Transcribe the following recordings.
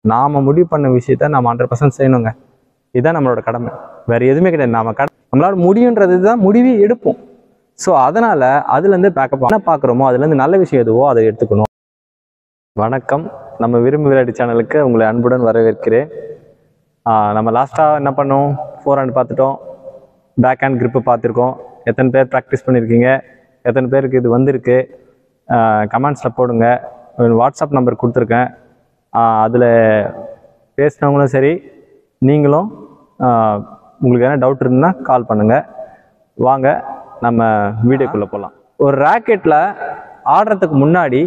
நாம முடிவு பண்ண விஷயத்த நம்ம ஹண்ட்ரட் பர்சன்ட் செய்யணுங்க இதுதான் நம்மளோட கடமை வேற எதுவுமே கிடையாது நாம கட நம்மளால முடியுன்றது தான் முடிவே எடுப்போம் ஸோ அதனால அதுலேருந்து பேக்கப் என்ன பார்க்குறோமோ அதுலேருந்து நல்ல விஷயம் எதுவோ அதை எடுத்துக்கணும் வணக்கம் நம்ம விரும்பு விளையாட்டு சேனலுக்கு உங்களை அன்புடன் வரவேற்கிறேன் ஆஹ் நம்ம லாஸ்ட்டாக என்ன பண்ணோம் ஃபோர் ஹேண்ட் பார்த்துட்டோம் பேக் ஹேண்ட் grip பார்த்துருக்கோம் எத்தனை பேர் ப்ராக்டிஸ் பண்ணியிருக்கீங்க எத்தனை பேருக்கு இது வந்திருக்கு கமெண்ட்ஸில் போடுங்க வாட்ஸ்அப் நம்பர் கொடுத்துருக்கேன் அதில் பேசினவங்களும் சரி நீங்களும் ஆஹ் உங்களுக்கு எதனா டவுட் இருந்தால் கால் பண்ணுங்கள் வாங்க நம்ம வீடியோக்குள்ளே போகலாம் ஒரு ராக்கெட்டில் ஆடுறதுக்கு முன்னாடி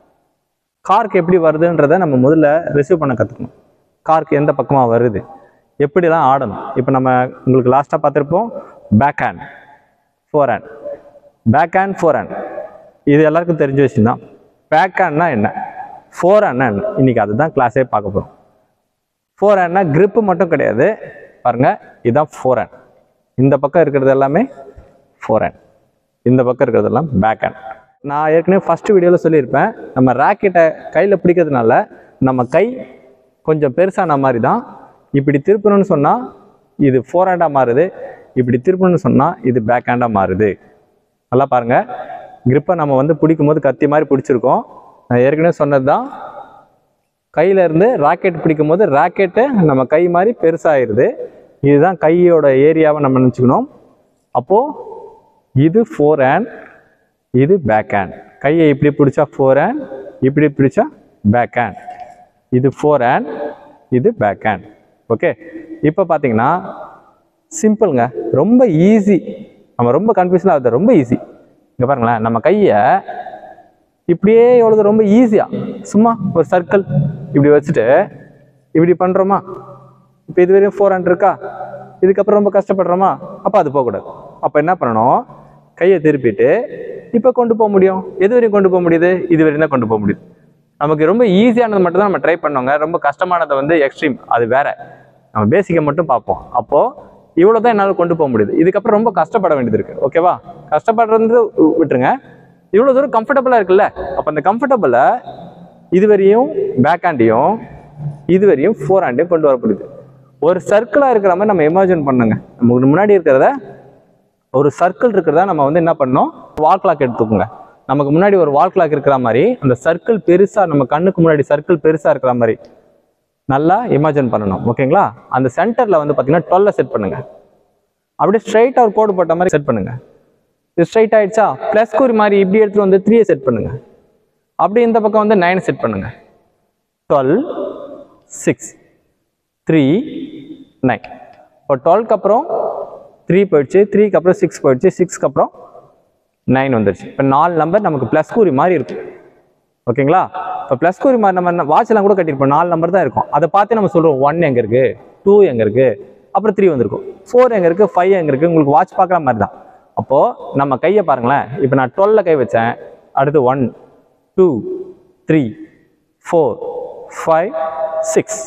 கார்க்கு எப்படி வருதுன்றதை நம்ம முதல்ல ரிசீவ் பண்ண கற்றுக்கணும் கார்க்கு எந்த பக்கமாக வருது எப்படிலாம் ஆடணும் இப்போ நம்ம உங்களுக்கு லாஸ்ட்டாக பார்த்துருப்போம் backhand forehand backhand forehand இது எல்லாருக்கும் தெரிஞ்ச விஷயம் தான் பேக் ஹேண்ட்னா என்ன ஃபோர் ஹேண்ட்னா என்ன இன்னைக்கு அதுதான் கிளாஸே பார்க்க போகிறோம் ஃபோர் ஹேண்ட்னா grip மட்டும் கிடையாது பாருங்க இதுதான் ஃபோர் ஹேண்ட் இந்த பக்கம் இருக்கிறது எல்லாமே ஃபோர் ஹேண்ட் இந்த பக்கம் இருக்கிறதெல்லாம் பேக் ஹேண்ட் நான் ஏற்கனவே ஃபர்ஸ்ட் வீடியோவில் சொல்லியிருப்பேன் நம்ம ராக்கெட்டை கையில் பிடிக்கிறதுனால நம்ம கை கொஞ்சம் பெருசான மாதிரி தான் இப்படி திருப்பணும்னு சொன்னால் இது ஃபோர் ஹேண்டாக மாறுது இப்படி திருப்பணும்னு சொன்னால் இது பேக் ஹேண்டாக மாறுது நல்லா பாருங்கள் grip-அ நம்ம வந்து பிடிக்கும் போது கத்தி மாதிரி பிடிச்சிருக்கோம் நான் ஏற்கனவே சொன்னது தான் கையில இருந்து ராக்கெட் பிடிக்கும் போது ராக்கெட்டு நம்ம கை மாதிரி பெருசாயிருது இதுதான் கையோட ஏரியாவை நம்ம நினச்சிக்கணும் அப்போது இது ஃபோர் ஹேண்ட் இது பேக் ஹேண்ட் கையை இப்படி பிடிச்சா ஃபோர் ஹேண்ட் இப்படி பிடிச்சா பேக் ஹேண்ட் இது ஃபோர் ஹேண்ட் இது பேக் ஹேண்ட் ஓகே இப்போ பார்த்தீங்கன்னா சிம்பிளுங்க ரொம்ப ஈஸி நம்ம ரொம்ப கன்ஃபியூஷன் ஆகுது ரொம்ப ஈஸி இங்கே பாருங்களேன் நம்ம கையை இப்படியே எவ்வளவு ரொம்ப ஈஸியாக சும்மா ஒரு சர்க்கிள் இப்படி வச்சுட்டு இப்படி பண்ணுறோமா இப்போ இது வரையும் ஃபோர் ஹண்ட்ரட் இருக்கா இதுக்கப்புறம் ரொம்ப கஷ்டப்படுறோமா அப்போ அது போகக்கூடாது அப்போ என்ன பண்ணணும் கையை திருப்பிட்டு இப்போ கொண்டு போக முடியும் எது வரையும் கொண்டு போக முடியுது இது வரையும் தான் கொண்டு போக முடியுது நமக்கு ரொம்ப ஈஸியானது மட்டும் தான் நம்ம ட்ரை பண்ணோங்க ரொம்ப கஷ்டமானதை வந்து எக்ஸ்ட்ரீம் அது வேற நம்ம பேசிக்கை மட்டும் பார்ப்போம் அப்போது இவ்வளோ தான் என்னால் கொண்டு போக முடியுது இதுக்கப்புறம் ரொம்ப கஷ்டப்பட வேண்டியது இருக்குது ஓகேவா கஷ்டப்படுறது விட்டுருங்க இவ்வளோ தூரம் கம்ஃபர்டபுளாக இருக்குல்ல அப்போ அந்த கம்ஃபர்டபுளை இதுவரையும் பேக் ஹேண்டையும் இதுவரையும் ஃபோர் ஹேண்டையும் கொண்டு வர முடியுது ஒரு சர்க்கிளாக இருக்கிற மாதிரி நம்ம இமேஜின் பண்ணுங்க நமக்கு முன்னாடி இருக்கிறத ஒரு சர்க்கிள் இருக்கிறதா நம்ம வந்து என்ன பண்ணோம் வால் கிளாக் எடுத்துக்கோங்க நமக்கு முன்னாடி ஒரு வால் கிளாக் இருக்கிற மாதிரி அந்த சர்க்கிள் பெருசா நம்ம கண்ணுக்கு முன்னாடி சர்க்கிள் பெருசா இருக்கிற மாதிரி நல்லா இமேஜின் பண்ணணும் ஓகேங்களா அந்த சென்டர்ல வந்து பார்த்தீங்கன்னா டுவெல்ல செட் பண்ணுங்க அப்படியே ஸ்ட்ரைட்டாக ஒரு கோடு போட்ட மாதிரி செட் பண்ணுங்க இது ஸ்ட்ரைட் ஆயிடுச்சா ப்ளஸ் குறி மாதிரி இப்படி எடுத்துட்டு வந்து த்ரீயை செட் பண்ணுங்க அப்படி இந்த பக்கம் வந்து நைன் செட் பண்ணுங்க டுவெல் சிக்ஸ் த்ரீ நைன் இப்போ டுவெல்க்கு அப்புறம் த்ரீ போயிடுச்சு த்ரீக்கு அப்புறம் சிக்ஸ் போயிடுச்சு சிக்ஸ்க்கு அப்புறம் நைன் வந்துருச்சு இப்போ நாலு நம்பர் நமக்கு ப்ளஸ் கூறி மாதிரி இருக்கும் ஓகேங்களா இப்போ ப்ளஸ் கூறி மாதிரி நம்ம வாட்ச்லாம் கூட கட்டியிருப்போம் நாலு நம்பர் தான் இருக்கும் அதை பார்த்து நம்ம சொல்கிறோம் ஒன் எங்கே இருக்குது டூ எங்கே இருக்குது அப்புறம் த்ரீ வந்திருக்கும் ஃபோர் எங்கே இருக்குது ஃபைவ் எங்கே இருக்குது உங்களுக்கு வாட்ச் பார்க்குற மாதிரி தான் அப்போது நம்ம கையை பாருங்களேன் இப்போ நான் டுவெல்ல கை வச்சேன் அடுத்து one two three four five six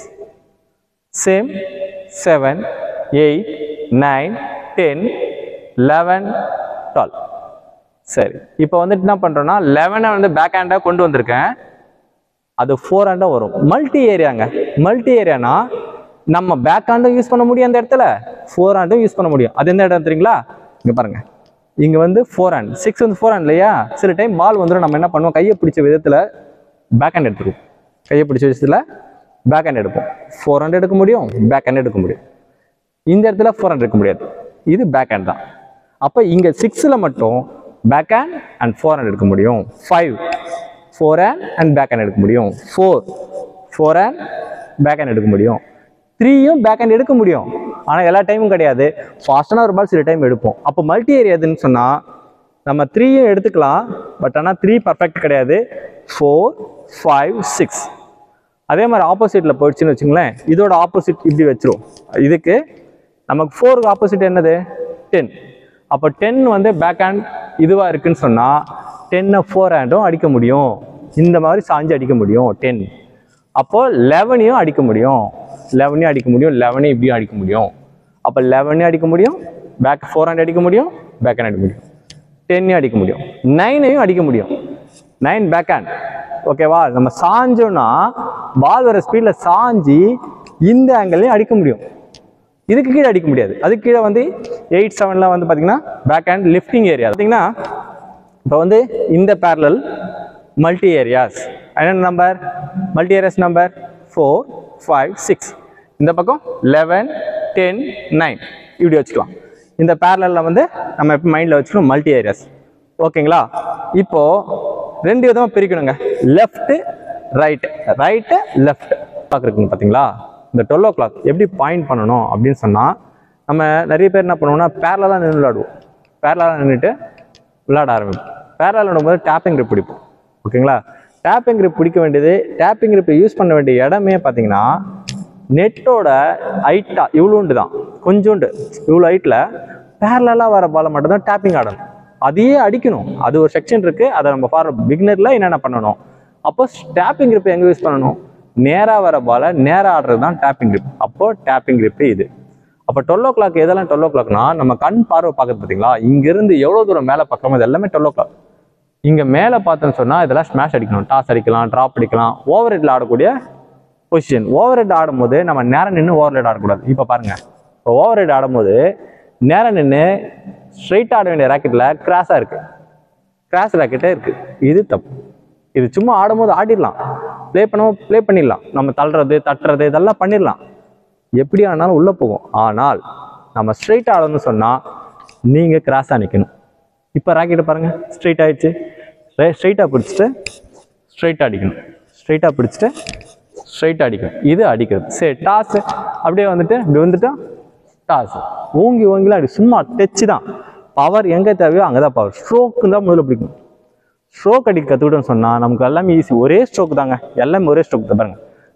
same seven eight nine ten eleven twelve சரி இப்போ வந்துட்டு என்ன பண்ணுறோன்னா லெவனை வந்து பேக் ஹேண்டாக கொண்டு வந்திருக்கேன் அது ஃபோர் ஹேண்டாக வரும் மல்டி ஏரியாங்க மல்டி ஏரியானா நம்ம பேக் ஹேண்டும் யூஸ் பண்ண முடியும் அந்த இடத்துல ஃபோர் ஹேண்டும் யூஸ் பண்ண முடியும் அது எந்த இடம் தெரியுங்களா இங்கே பாருங்க இங்கே வந்து ஃபோர் ஹேண்ட் சிக்ஸ் வந்து ஃபோர் ஹேண்ட் இல்லையா சில டைம் பால் வந்துடும் நம்ம என்ன பண்ணுவோம் கையை பிடிச்ச விதத்தில் பேக் ஹேண்ட் எடுத்துருவோம் கையை பிடிச்ச விஷயத்தில் பேக் ஹேண்ட் எடுப்போம் ஃபோர் ஹேண்ட் எடுக்க முடியும் பேக் ஹேண்ட் எடுக்க முடியும் இந்த இடத்துல ஃபோர் ஹேண்ட் எடுக்க முடியாது இது பேக் ஹேண்ட் தான் அப்போ இங்கே சிக்ஸில் மட்டும் backhand and forehand எடுக்க முடியும் five forehand and backhand எடுக்க முடியும் four forehand backhand எடுக்க முடியும் த்ரீயும் பேக் ஹேண்ட் எடுக்க முடியும் ஆனால் எல்லா டைமும் கிடையாது ஃபாஸ்டான ஒரு பால் சில டைம் எடுப்போம் அப்போ மல்டி ஏரியாதுன்னு சொன்னால் நம்ம த்ரீயும் எடுத்துக்கலாம் பட் ஆனால் த்ரீ பர்ஃபெக்ட் கிடையாது ஃபோர் ஃபைவ் சிக்ஸ் அதே மாதிரி ஆப்போசிட்டில் போயிடுச்சுன்னு வச்சுங்களேன் இதோட ஆப்போசிட் இப்படி வச்சிரும் இதுக்கு நமக்கு ஃபோருக்கு ஆப்போசிட் என்னது டென் அப்போ டென் வந்து பேக் ஹேண்ட் இதுவாக இருக்குன்னு சொன்னால் டென்னை ஃபோர் ஹேண்டும் அடிக்க முடியும் இந்த மாதிரி சாஞ்சு அடிக்க முடியும் டென் அப்போ லெவனையும் அடிக்க முடியும் லெவனையும் அடிக்க முடியும் லெவனையும் இப்படியும் அடிக்க முடியும் அப்போ லெவனையும் அடிக்க முடியும் பேக் ஃபோர் ஹேண்ட் அடிக்க முடியும் பேக் ஹேண்ட் அடிக்க முடியும் டென்னையும் அடிக்க முடியும் நைனையும் அடிக்க முடியும் நைன் பேக் ஹேண்ட் ஓகேவா நம்ம சாஞ்சோன்னா பால் வர ஸ்பீடில் சாஞ்சி இந்த ஆங்கிள்லையும் அடிக்க முடியும் இதுக்கு கீழே அடிக்க முடியாது அதுக்கு கீழே வந்து எயிட் செவனில் வந்து பார்த்தீங்கன்னா பேக் ஹேண்ட் லிஃப்டிங் ஏரியா பார்த்தீங்கன்னா இப்போ வந்து இந்த பேரலல் மல்டி ஏரியாஸ் என்ன number multi areas number four five six இந்த பக்கம் லெவன் டென் நைன் இப்படி வச்சுக்கலாம் இந்த பேரலில் வந்து நம்ம எப்போ மைண்டில் வச்சுக்கணும் மல்டி ஏரியாஸ் ஓகேங்களா இப்போ ரெண்டு விதமாக பிரிக்கணுங்க left right right left clock இருக்குங்க பார்த்தீங்களா இந்த டுவெல் ஓ கிளாக் எப்படி பாயிண்ட் பண்ணணும் அப்படின்னு சொன்னால் நம்ம நிறைய பேர் என்ன பண்ணுவோம்னா பேரலாக நின்று விளையாடுவோம் பேரலாக நின்றுட்டு விளையாட ஆரம்பிப்போம் பேரலாக விளையாடும்போது டேப்பிங் grip பிடிப்போம் ஓகேங்களா டேப்பிங் grip பிடிக்க வேண்டியது டேப்பிங் grip யூஸ் பண்ண வேண்டிய இடமே பார்த்தீங்கன்னா நெட்டோட ஹைட்டாக இவ்வளோண்டு தான் கொஞ்சோண்டு இவ்வளோ ஹைட்டில் பேரலாக வர பாலை மட்டும்தான் டேப்பிங் ஆடணும் அதையே அடிக்கணும் அது ஒரு செக்ஷன் இருக்குது அதை நம்ம ஃபார் பிகினரில் என்னென்ன பண்ணணும் அப்போ டேப்பிங் grip எங்கே யூஸ் பண்ணணும் நேராக வர பாலை நேராக ஆடுறது தான் டேப்பிங் grip அப்போ டேப்பிங் grip இது அப்போ டுவெல் ஓ கிளாக் எதெல்லாம் டுவெல் ஓ கிளாக்னா நம்ம கண் பார்வை பார்க்குறது பார்த்தீங்களா இங்கேருந்து எவ்வளோ தூரம் மேலே பார்க்குறோமோ இது எல்லாமே டுவெல் ஓ கிளாக் இங்கே மேலே பார்த்தோன்னு சொன்னால் இதெல்லாம் ஸ்மாஷ் அடிக்கணும் டாஸ் அடிக்கலாம் ட்ராப் அடிக்கலாம் ஓவர் ஹெட்டில் ஆடக்கூடிய பொசிஷன் ஓவர் ஹெட் ஆடும்போது நம்ம நேரம் நின்று ஓவர் ஹெட் ஆடக்கூடாது இப்போ பாருங்க இப்போ ஓவர் ஹெட் ஆடும்போது நேரம் நின்று ஸ்ட்ரைட் ஆட வேண்டிய ராக்கெட்டில் கிராஸாக இருக்குது கிராஸ் ராக்கெட்டே இருக்குது இது தப்பு இது சும்மா ஆடும்போது ஆடிடலாம் ப்ளே பண்ண ப்ளே பண்ணிடலாம் நம்ம தள்ளுறது தட்டுறது இதெல்லாம் பண்ணிடலாம் எப்படி ஆனாலும் உள்ளே போகும் ஆனால் நம்ம ஸ்ட்ரைட் ஆடணும்னு சொன்னால் நீங்கள் கிராஸாக நிற்கணும் இப்போ ராக்கெட்டை பாருங்கள் ஸ்ட்ரைட் ஆயிடுச்சு ஸ்ட்ரைட்டாக பிடிச்சிட்டு ஸ்ட்ரைட்டாக அடிக்கணும் ஸ்ட்ரைட்டாக பிடிச்சிட்டு ஸ்ட்ரைட்டாக அடிக்கணும் இது அடிக்கிறது சரி டாஸ் அப்படியே வந்துட்டு இப்படி வந்துட்டா டாஸ் ஓங்கி ஓங்கிலாம் அடி சும்மா டச்சு தான் பவர் எங்கே தேவையோ அங்கே தான் பவர் ஸ்ட்ரோக்கு தான் முதல்ல பிடிக்கும் ஸ்ட்ரோக் அடிக்க கற்றுக்கிட்டோம்னு சொன்னால் நமக்கு எல்லாமே ஈஸி ஒரே ஸ்ட்ரோக் தாங்க எல்லாமே ஒரே ஸ்ட்ரோக் தான் பாருங்க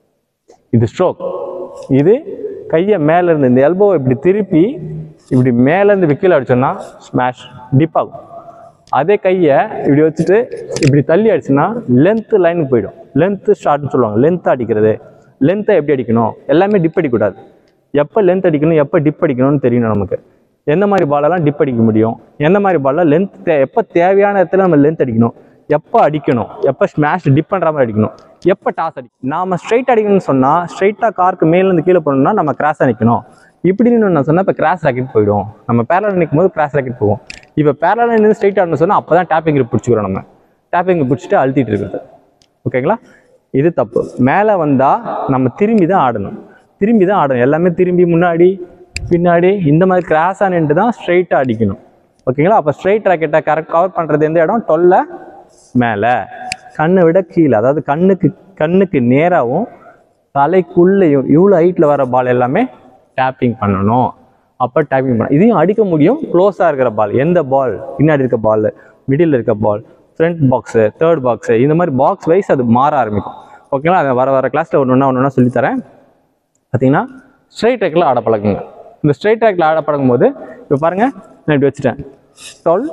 இது ஸ்ட்ரோக் இது கையை மேலே இருந்து இந்த எல்போ இப்படி திருப்பி இப்படி மேலேருந்து விக்கீல் அடிச்சோன்னா ஸ்மாஷ் டிப் ஆகும் அதே கையை இப்படி வச்சுட்டு இப்படி தள்ளி அடிச்சுன்னா லென்த்து லைனுக்கு போயிடும் லென்த்து ஷார்ட்னு சொல்லுவாங்க லென்த்து அடிக்கிறது லென்த்தை எப்படி அடிக்கணும் எல்லாமே டிப் அடிக்கக்கூடாது எப்போ லென்த் அடிக்கணும் எப்போ டிப் அடிக்கணும்னு தெரியணும் நமக்கு எந்த மாதிரி பாலெல்லாம் டிப் அடிக்க முடியும் எந்த மாதிரி பால்லாம் லென்த் தே எப்போ தேவையான இடத்துல நம்ம லென்த் அடிக்கணும் எப்போ அடிக்கணும் எப்போ ஸ்மாஷ் டிப் பண்ணுற மாதிரி அடிக்கணும் எப்போ டாஸ் அடிக்கணும் நாம ஸ்ட்ரைட் அடிக்கணும்னு சொன்னால் ஸ்ட்ரைட்டாக கார்க்கு மேலேருந்து கீழே போகணும்னா நம்ம கிராஸாக நிற்கணும் இப்படின்னு நான் சொன்னால் இப்போ கிராஸ் ராக்கெட் போயிடும் நம்ம பேரலில் நிற்கும் போது கிராஸ் ராக்கெட் போகும் இப்போ பேரலில் நின்று ஸ்ட்ரைட் ஆடணும்னு சொன்னால் அப்போ தான் டேப்பிங் grip பிடிச்சிக்கிறோம் நம்ம டேப்பிங் பிடிச்சிட்டு அழுத்திட்டு இருக்கிறது ஓகேங்களா இது தப்பு மேலே வந்தால் நம்ம திரும்பி தான் ஆடணும் திரும்பி தான் ஆடணும் எல்லாமே திரும்பி முன்னாடி பின்னாடி இந்த மாதிரி கிராஸாக நின்று தான் ஸ்ட்ரைட்டாக அடிக்கணும் ஓகேங்களா அப்போ ஸ்ட்ரைட் ராக்கெட்டை கரெக்ட் கவர் பண்ணுறது எந்த இடம் டொல்ல மேலே கண்ணை விட கீழே அதாவது கண்ணுக்கு கண்ணுக்கு நேராகவும் தலைக்குள்ளேயும் இவ்வளோ ஹைட்டில் வர பால் எல்லாமே டேப்பிங் பண்ணணும் அப்போ டேப்பிங் பண்ண இதையும் அடிக்க முடியும் க்ளோஸாக இருக்கிற பால் எந்த பால் பின்னாடி இருக்க பால் மிடில் இருக்க ball front box third box இந்த மாதிரி பாக்ஸ் வைஸ் அது மாற ஆரம்பிக்கும் ஓகேங்களா அதை வர வர கிளாஸில் ஒன்று ஒன்றா ஒன்று ஒன்றா சொல்லித்தரேன் பார்த்தீங்கன்னா ஸ்ட்ரைட் ட்ராக்கில் ஆட பழகுங்க இந்த ஸ்ட்ரைட் ட்ராக்கில் ஆட பழகும் போது இப்போ பாருங்கள் நான் இப்படி வச்சுட்டேன் twelve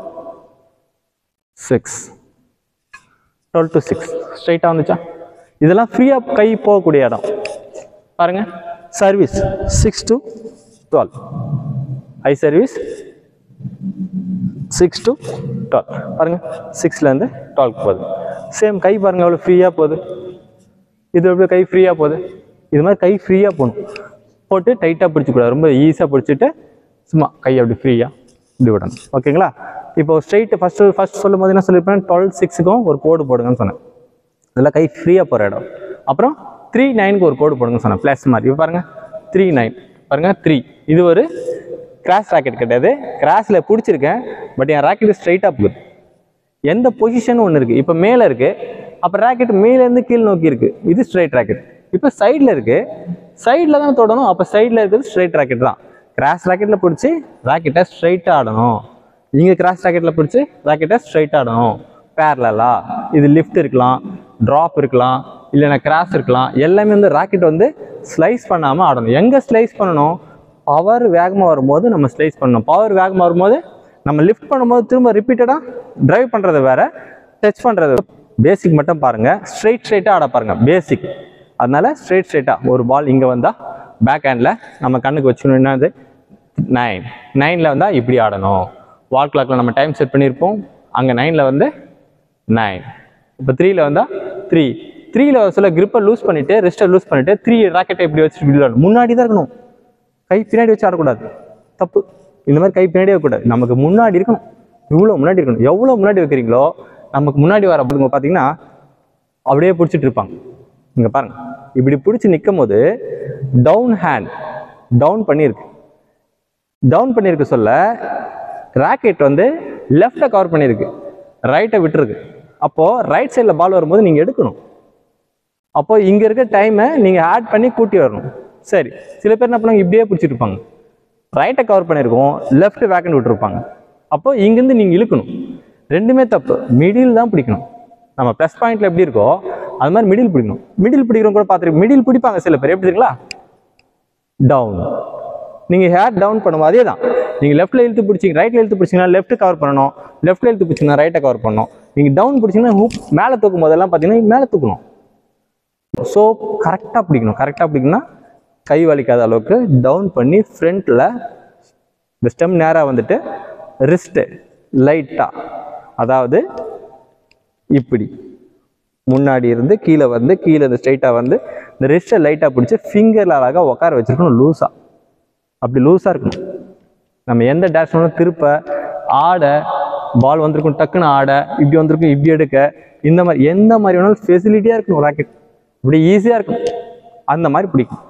six twelve to six ஸ்ட்ரைட்டாக வந்துச்சா இதெல்லாம் ஃப்ரீயாக கை போகக்கூடிய இடம் பாருங்க service six to twelve high service six to twelve பாருங்க சிக்ஸ்லேருந்து டுவெல்க்கு போகுது சேம் கை பாருங்க எவ்வளோ ஃப்ரீயாக போகுது இது எப்படி கை ஃப்ரீயாக போகுது இது மாதிரி கை ஃப்ரீயாக போகணும் போட்டு டைட்டாக பிடிச்சிக்கூடாது ரொம்ப ஈஸியாக பிடிச்சிட்டு சும்மா கை அப்படி ஃப்ரீயாக இப்படி விடணும் ஓகேங்களா இப்போ ஸ்ட்ரைட்டு ஃபஸ்ட்டு ஃபஸ்ட் சொல்லும் போது என்ன சொல்லியிருப்பேன் டுவெல் சிக்ஸுக்கும் ஒரு கோடு போடுங்கன்னு சொன்னேன் இதெல்லாம் கை ஃப்ரீயாக போகிற இடம் அப்புறம் த்ரீ நைனுக்கு ஒரு கோடு போடுங்கன்னு சொன்னேன் ப்ளஸ் மாதிரி இப்போ பாருங்கள் த்ரீ நைன் பாருங்கள் த்ரீ இது ஒரு கிராஸ் ராக்கெட் கிடையாது கிராஸில் பிடிச்சிருக்கேன் பட் என் ராக்கெட் ஸ்ட்ரைட்டாக போகுது எந்த பொசிஷன் ஒன்று இருக்குது இப்போ மேலே இருக்குது அப்போ ராக்கெட் மேலேருந்து கீழ் நோக்கி இருக்குது இது ஸ்ட்ரைட் ராக்கெட் இப்போ சைடில் இருக்குது சைடில் தான் தொடணும் அப்போ சைடில் இருக்கிறது ஸ்ட்ரைட் ராக்கெட் தான் கிராஸ் ராக்கெட்டில் பிடிச்சி ராக்கெட்டை ஸ்ட்ரைட்டாக ஆடணும் இங்கே கிராஸ் ராக்கெட்டில் பிடிச்சி ராக்கெட்டை ஸ்ட்ரைட்டாக ஆடணும் பேரலா இது லிஃப்ட் இருக்கலாம் ட்ராப் இருக்கலாம் இல்லைன்னா கிராஸ் இருக்கலாம் எல்லாமே வந்து ராக்கெட் வந்து ஸ்லைஸ் பண்ணாமல் ஆடணும் எங்கே ஸ்லைஸ் பண்ணணும் பவர் வேகமாக வரும்போது நம்ம ஸ்லைஸ் பண்ணணும் பவர் வேகமாக வரும்போது நம்ம லிஃப்ட் பண்ணும்போது திரும்ப ரிப்பீட்டடாக டிரைவ் பண்ணுறது வேற டச் பண்ணுறது பேசிக் மட்டும் பாருங்கள் ஸ்ட்ரைட் ஸ்ட்ரைட்டாக ஆட பாருங்கள் பேசிக் அதனால ஸ்ட்ரைட் ஸ்ட்ரைட்டாக ஒரு பால் இங்கே வந்தால் பேக் ஹேண்டில் நம்ம கண்ணுக்கு வச்சுக்கணும் என்னது நைன் நைனில் வந்தால் இப்படி ஆடணும் வால் கிளாக்கில் நம்ம டைம் செட் பண்ணியிருப்போம் அங்கே நைனில் வந்து நைன் இப்போ த்ரீல வந்தால் த்ரீ த்ரீல வர சொல்ல grip-அ லூஸ் பண்ணிட்டு ரெஸ்ட்டை லூஸ் பண்ணிட்டு த்ரீ ராக்கெட்டை இப்படி வச்சுட்டு இப்படி விளையாடணும் முன்னாடி தான் இருக்கணும் கை பின்னாடி வச்சு ஆடக்கூடாது தப்பு இந்த மாதிரி கை பின்னாடியே வைக்கக்கூடாது நமக்கு முன்னாடி இருக்கணும் இவ்வளோ முன்னாடி இருக்கணும் எவ்வளோ முன்னாடி வைக்கிறீங்களோ நமக்கு முன்னாடி வர பொழுது பார்த்தீங்கன்னா அப்படியே பிடிச்சிட்டு இருப்பாங்க இங்க பாருங்க இப்படி பிடிச்சி நிற்கும் போது டவுன் ஹேண்ட் டவுன் பண்ணியிருக்கு டவுன் பண்ணியிருக்க சொல்ல ராக்கெட் வந்து லெஃப்டை கவர் பண்ணியிருக்கு ரைட்டை விட்டுருக்கு அப்போ ரைட் சைடில் பால் வரும்போது நீங்கள் எடுக்கணும் அப்போ இங்கே இருக்க டைமை நீங்கள் ஆட் பண்ணி கூட்டி வரணும் சரி சில பேர் என்ன பண்ணுவாங்க இப்படியே பிடிச்சிட்டு இருப்பாங்க ரைட்டை கவர் பண்ணியிருக்கோம் லெஃப்ட் வேக்கண்ட் விட்டுருப்பாங்க அப்போ இங்கேருந்து நீங்கள் இழுக்கணும் ரெண்டுமே தப்பு மிடில் தான் பிடிக்கணும் நம்ம ப்ளஸ் பாயிண்ட்ல எப்படி இருக்கோ அது மாதிரி மிடில் பிடிக்கணும் மிடில் பிடிக்கிறவங்க கூட பார்த்துருக்கு மிடில் பிடிப்பாங்க சில பேர் எப்படி இருக்குங்களா டவுன் நீங்கள் ஹேர் டவுன் பண்ணும்போது அதே தான் நீங்கள் லெஃப்ட்டில் இழுத்து பிடிச்சிங்க ரைட்டில் இழுத்து பிடிச்சிங்கன்னா லெஃப்ட் கவர் பண்ணணும் லெஃப்ட்டில் இழுத்து பிடிச்சிங்கன்னா ரைட்டை கவர் பண்ணணும் நீங்கள் டவுன் பிடிச்சிங்கன்னா ஹூப் மேலே தூக்கும் போதெல்லாம் பார்த்தீங்கன்னா மேலே தூக்கணும் ஸோ கரெக்டாக பிடிக்கணும் கரெக்டாக பிடிக்கணும்னா கை வலிக்காத அளவுக்கு டவுன் பண்ணி ஃப்ரண்ட்டில் இந்த ஸ்டெம் நேராக வந்துட்டு ரிஸ்ட்டு லைட்டாக அதாவது இப்படி முன்னாடி இருந்து கீழே வந்து கீழே இந்த ஸ்ட்ரைட்டாக வந்து இந்த ரிஸ்ட்டை லைட்டாக பிடிச்சி ஃபிங்கரில் அழகாக உட்கார வச்சிருக்கணும் லூஸாக அப்படி லூஸாக இருக்கணும் நம்ம எந்த டேஷ் வேணாலும் திருப்ப ஆட பால் வந்திருக்கும் டக்குன்னு ஆட இப்படி வந்திருக்கும் இப்படி எடுக்க இந்த மாதிரி எந்த மாதிரி வேணாலும் ஃபெசிலிட்டியாக இருக்கணும் ராக்கெட் இப்படி ஈஸியாக இருக்கும் அந்த மாதிரி பிடிக்கும்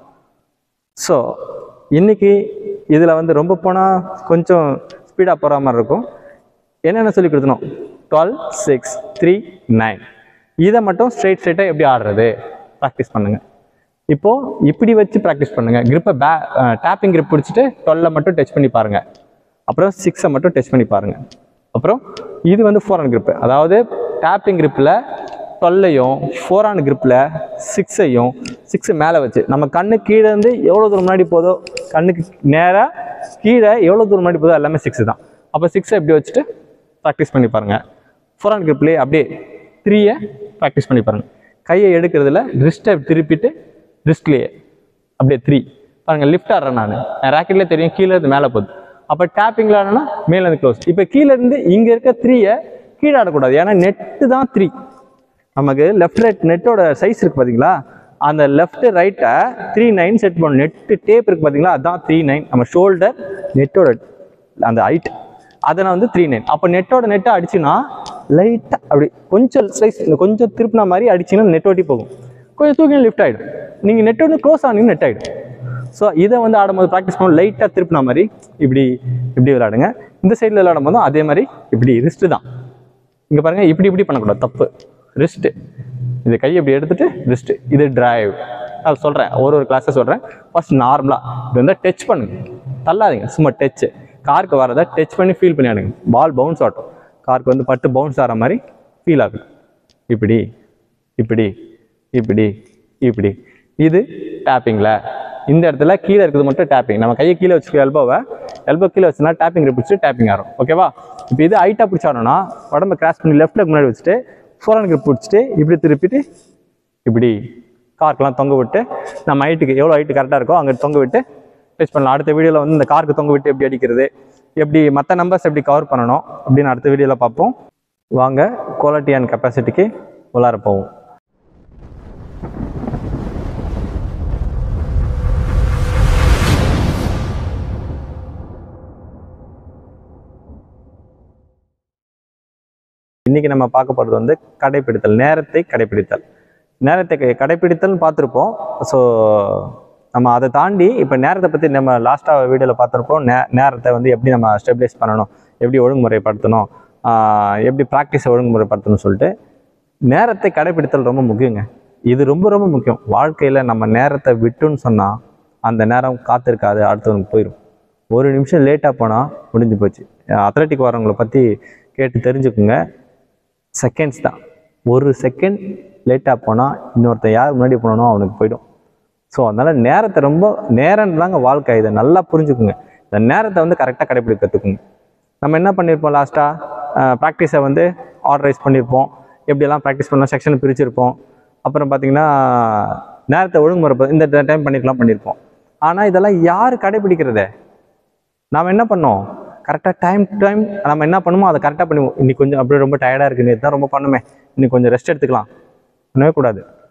ஸோ இன்னைக்கு இதில் வந்து ரொம்ப போனால் கொஞ்சம் ஸ்பீடாக போகிற மாதிரி இருக்கும் என்னென்ன சொல்லி கொடுத்தணும் டுவெல் சிக்ஸ் த்ரீ நைன் இதை மட்டும் ஸ்ட்ரைட் ஸ்ட்ரைட்டாக எப்படி ஆடுறது ப்ராக்டிஸ் பண்ணுங்க இப்போ இப்படி வச்சு ப்ராக்டிஸ் பண்ணுங்க கிரிப்பை பே டேப்பிங் grip பிடிச்சிட்டு டுவெல்ல மட்டும் டச் பண்ணி பாருங்க அப்புறம் சிக்ஸை மட்டும் டச் பண்ணி பாருங்க அப்புறம் இது வந்து ஃபோர் ஆன் grip அதாவது டேப்பிங் gripல டுவெல்லையும் ஃபோர் ஆன் gripல சிக்ஸையும் சிக்ஸ் மேலே வச்சு நம்ம கண்ணு கீழே இருந்து எவ்வளோ தூரம் முன்னாடி போதோ கண்ணுக்கு நேராக கீழே எவ்வளோ தூரம் முன்னாடி போதோ எல்லாமே சிக்ஸ் தான் அப்போ சிக்ஸை இப்படி வச்சுட்டு ப்ராக்டிஸ் பண்ணி பாருங்க ஃபோர் ஆன் gripலயே அப்படியே த்ரீயை ப்ராக்டிஸ் பண்ணி பாருங்க கையை எடுக்கிறதுல ரிஸ்ட்டை திருப்பிட்டு ரிஸ்ட்லேயே அப்படியே த்ரீ பாருங்க லிஃப்ட் ஆடுறேன் நான் என் ராக்கெட்லேயே தெரியும் கீழே இருந்து மேலே போகுது அப்போ டேப்பிங்கில் ஆடனா மேலே இருந்து க்ளோஸ் இப்போ கீழே இருந்து இங்கே இருக்க த்ரீயை கீழே ஆடக்கூடாது ஏன்னா நெட்டு தான் த்ரீ நமக்கு லெஃப்ட் ரைட் நெட்டோட சைஸ் இருக்கு பார்த்தீங்களா அந்த லெஃப்ட் ரைட்டை த்ரீ நைன் செட் பண்ணணும் நெட்டு டேப் இருக்கு பார்த்தீங்களா அதான் த்ரீ நைன் நம்ம ஷோல்டர் நெட்டோட அந்த ஹைட் அதை நான் வந்து த்ரீ நைன் அப்போ நெட்டோட நெட்டை அடிச்சுன்னா லைட்டாக அப்படி கொஞ்சம் ஸ்லைஸ் கொஞ்சம் திருப்பின மாதிரி அடிச்சிங்கன்னா நெட் ஒட்டி போகும் கொஞ்சம் தூக்கி லிஃப்ட் ஆகிடும் நீங்கள் நெட் வந்து க்ளோஸ் ஆனீங்கன்னா நெட் ஆகிடும் ஸோ இதை வந்து ஆடும்போது ப்ராக்டிஸ் பண்ணும் லைட்டாக திருப்பின மாதிரி இப்படி இப்படி விளையாடுங்க இந்த சைடில் விளையாடும் போதும் அதே மாதிரி இப்படி ரிஸ்ட்டு தான் இங்கே பாருங்க இப்படி இப்படி பண்ணக்கூடாது தப்பு ரிஸ்ட்டு இந்த கையை இப்படி எடுத்துட்டு ரிஸ்ட்டு இது டிரைவ் அது சொல்கிறேன் ஒரு ஒரு கிளாஸை சொல்கிறேன் ஃபர்ஸ்ட் நார்மலாக இது வந்து டச் பண்ணுங்க தள்ளாதீங்க சும்மா டச்சு காருக்கு வரதை டச் பண்ணி ஃபீல் பண்ணி ஆடுங்க பால் பவுன்ஸ் ஆட்டும் காருக்கு வந்து பட்டு பவுன்ஸ் ஆகிற மாதிரி ஃபீல் ஆகும் இப்படி இப்படி இப்படி இப்படி இது டேப்பிங்கில் இந்த இடத்துல கீழே இருக்கிறது மட்டும் டேப்பிங் நம்ம கையை கீழே வச்சுக்க எல்போவை எல்போ கீழே வச்சுனா டேப்பிங் பிடிச்சிட்டு டேப்பிங் ஆகும் ஓகேவா இப்போ இது ஹைட்டாக பிடிச்சாடணும்னா உடம்ப கிராஸ் பண்ணி லெஃப்ட் முன்னாடி வச்சுட்டு ஃபோரன் grip பிடிச்சிட்டு இப்படி திருப்பிட்டு இப்படி கார்க்கெலாம் தொங்க விட்டு நம்ம ஹைட்டுக்கு எவ்வளோ ஹைட்டு கரெக்டாக இருக்கோ அங்கே தொங்க விட்டு டச் பண்ணலாம் அடுத்த வீடியோவில் வந்து இந்த காருக்கு தொங்க விட்டு எப்படி அடிக்கிறது எப்படி மற்ற நம்பர்ஸ் எப்படி கவர் பண்ணணும் அப்படின்னு அடுத்த வீடியோவில் பார்ப்போம் வாங்க குவாலிட்டி அண்ட் கெப்பாசிட்டிக்கு உள்ளார போவோம் இன்னைக்கு நம்ம பார்க்க போகிறது வந்து கடைப்பிடித்தல் நேரத்தை கடைப்பிடித்தல் நேரத்தை க- கடைப்பிடித்தல்னு பார்த்துருப்போம் ஸோ நம்ம அதை தாண்டி இப்போ நேரத்தை பற்றி நம்ம லாஸ்ட்டாக வீடியோவில் பார்த்துருப்போம் நே நேரத்தை வந்து எப்படி நம்ம ஸ்டெபிலைஸ் பண்ணணும் எப்படி ஒழுங்குமுறைப்படுத்தணும் ஆஹ் எப்படி ப்ராக்டிஸை ஒழுங்குமுறைப்படுத்தணும்னு சொல்லிட்டு நேரத்தை கடைப்பிடித்தல் ரொம்ப முக்கியங்க இது ரொம்ப ரொம்ப முக்கியம் வாழ்க்கையில் நம்ம நேரத்தை விட்டுன்னு சொன்னால் அந்த நேரம் காத்திருக்காது அடுத்தவனுக்கு போயிடும் ஒரு நிமிஷம் லேட்டாக போனால் முடிஞ்சு போச்சு அத்லட்டிக் வரவங்களை பற்றி கேட்டு தெரிஞ்சுக்குங்க செகண்ட்ஸ் தான் ஒரு செகண்ட் லேட்டாக போனால் இன்னொருத்தன் யார் முன்னாடி போனானோ அவனுக்கு போயிடும் ஸோ அதனால் நேரத்தை ரொம்ப நேரம் தாங்க வாழ்க்கை இதை நல்லா புரிஞ்சுக்குங்க இந்த நேரத்தை வந்து கரெக்டாக கடைப்பிடிக்க கற்றுக்குங்க நம்ம என்ன பண்ணியிருப்போம் லாஸ்ட்டாக ப்ராக்டிஸை வந்து ஆர்டரைஸ் பண்ணியிருப்போம் எப்படியெல்லாம் ப்ராக்டிஸ் பண்ணலாம் செக்ஷன் பிரிச்சிருப்போம் அப்புறம் பார்த்தீங்கன்னா நேரத்தை ஒழுங்குமுறை இந்த டைம் பண்ணிக்கலாம் பண்ணியிருப்போம் ஆனால் இதெல்லாம் யார் கடைப்பிடிக்கிறதே நாம் என்ன பண்ணோம் கரெக்டாக டைம் டைம் நம்ம என்ன பண்ணுமோ அதை கரெக்டாக பண்ணுவோம் இன்னைக்கு கொஞ்சம் அப்படியே ரொம்ப டயர்டாக இருக்கு நேற்று தான் ரொம்ப பண்ணுமே இன்னைக்கு கொஞ்சம் ரெஸ்ட் எடுத்துக்கலாம் பண்ணவே கூடாது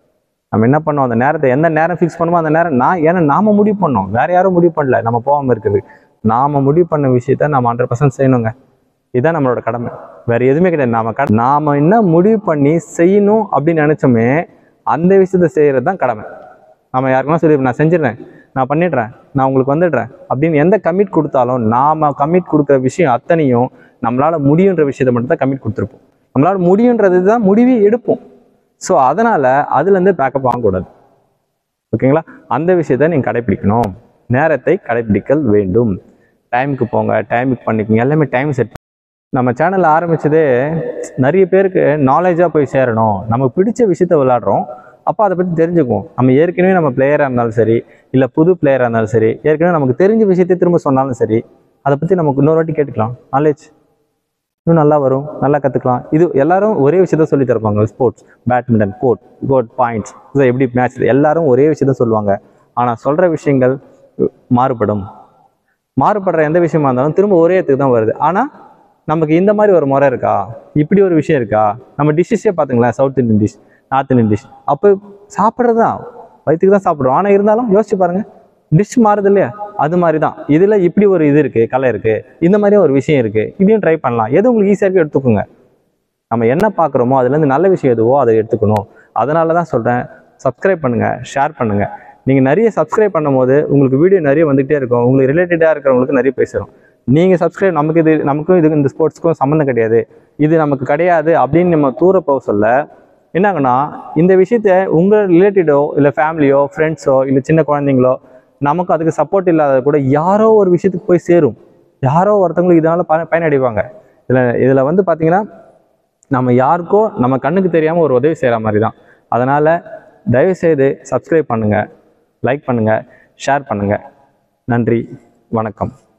நம்ம என்ன பண்ணோம் அந்த நேரத்தை எந்த நேரம் ஃபிக்ஸ் பண்ணுமோ அந்த நேரம் நான் ஏன்னா நாம முடிவு பண்ணோம் வேற யாரும் முடிவு பண்ணல நம்ம போகாம இருக்குது நாம முடிவு பண்ண விஷயத்த நம்ம ஹண்ட்ரட் பர்சன்ட் செய்யணுங்க இதுதான் நம்மளோட கடமை வேற எதுவுமே கிடையாது நாம கட- நாம என்ன முடிவு பண்ணி செய்யணும் அப்படின்னு நினைச்சோமே அந்த விஷயத்த செய்யறது தான் கடமை நம்ம யாருக்குன்னா சொல்லி நான் செஞ்சிடுறேன் நான் பண்ணிடுறேன் நான் உங்களுக்கு வந்துடுறேன் அப்படின்னு எந்த கமிட் கொடுத்தாலும் நாம கமிட் கொடுக்குற விஷயம் அத்தனையும் நம்மளால முடியுன்ற விஷயத்தை மட்டும் தான் கமிட் கொடுத்துருப்போம் நம்மளால முடியுன்றது தான் முடிவே எடுப்போம் ஸோ அதனால அதுலேருந்து பேக்கப் வாங்கக்கூடாது ஓகேங்களா அந்த விஷயத்த நீங்கள் கடைப்பிடிக்கணும் நேரத்தை கடைப்பிடிக்கல் வேண்டும் டைமுக்கு போங்க டைமுக்கு பண்ணிக்கோங்க எல்லாமே டைம் செட் நம்ம சேனல் ஆரம்பிச்சதே நிறைய பேருக்கு நாலேஜாக போய் சேரணும் நமக்கு பிடிச்ச விஷயத்த விளையாடுறோம் அப்போ அதை பற்றி தெரிஞ்சுக்குவோம் நம்ம ஏற்கனவே நம்ம பிளேயராக இருந்தாலும் சரி இல்லை புது பிளேயராக இருந்தாலும் சரி ஏற்கனவே நமக்கு தெரிஞ்ச விஷயத்தை திரும்ப சொன்னாலும் சரி அதை பற்றி நமக்கு இன்னொரு வாட்டி கேட்டுக்கலாம் நாலேஜ் இன்னும் நல்லா வரும் நல்லா கற்றுக்கலாம் இது எல்லாரும் ஒரே விஷயத்த சொல்லி தருவாங்க sports badminton court court points இது எப்படி மேட்ச் எல்லாரும் ஒரே விஷயத்த சொல்லுவாங்க ஆனால் சொல்கிற விஷயங்கள் மாறுபடும் மாறுபடுற எந்த விஷயமா இருந்தாலும் திரும்ப ஒரே இடத்துக்கு தான் வருது ஆனால் நமக்கு இந்த மாதிரி ஒரு முறை இருக்கா இப்படி ஒரு விஷயம் இருக்கா நம்ம டிஷ்ஷஸே பார்த்துங்களேன் south Indian dish north Indian dish அப்போ சாப்பிட்றது தான் வயிற்றுக்கு தான் சாப்பிட்றோம் ஆனால் இருந்தாலும் யோசிச்சு பாருங்க டிஷ் மாறுது இல்லையா அது மாதிரி தான் இதில் இப்படி ஒரு இது இருக்குது கலை இருக்குது இந்த மாதிரி ஒரு விஷயம் இருக்குது இதையும் ட்ரை பண்ணலாம் எது உங்களுக்கு ஈஸியாக இருக்கோ எடுத்துக்கோங்க நம்ம என்ன பார்க்குறோமோ அதுலேருந்து நல்ல விஷயம் எதுவோ அதை எடுத்துக்கணும் அதனால தான் சொல்கிறேன் சப்ஸ்கிரைப் பண்ணுங்கள் ஷேர் பண்ணுங்கள் நீங்கள் நிறைய சப்ஸ்கிரைப் பண்ணும்போது உங்களுக்கு வீடியோ நிறைய வந்துகிட்டே இருக்கும் உங்களுக்கு ரிலேட்டடாக இருக்கிறவங்களுக்கு நிறைய பேசுகிறோம் நீங்கள் சப்ஸ்கிரைப் நமக்கு இது நமக்கும் இதுக்கு இந்த ஸ்போர்ட்ஸ்க்கும் சம்மந்தம் கிடையாது இது நமக்கு கிடையாது அப்படின்னு நம்ம தூர போக சொல்ல என்னாங்கன்னா இந்த விஷயத்த உங்கள் ரிலேட்டிடோ இல்லை ஃபேமிலியோ ஃப்ரெண்ட்ஸோ இல்லை சின்ன குழந்தைங்களோ நமக்கு அதுக்கு சப்போர்ட் இல்லாத கூட யாரோ ஒரு விஷயத்துக்கு போய் சேரும் யாரோ ஒருத்தவங்களுக்கு இதனால ப பயனடைவாங்க இதில் இதில் வந்து பார்த்தீங்கன்னா நம்ம யாருக்கோ நம்ம கண்ணுக்கு தெரியாமல் ஒரு உதவி செய்கிற மாதிரி தான் அதனால் தயவுசெய்து சப்ஸ்கிரைப் பண்ணுங்கள் லைக் பண்ணுங்கள் ஷேர் பண்ணுங்கள் நன்றி வணக்கம்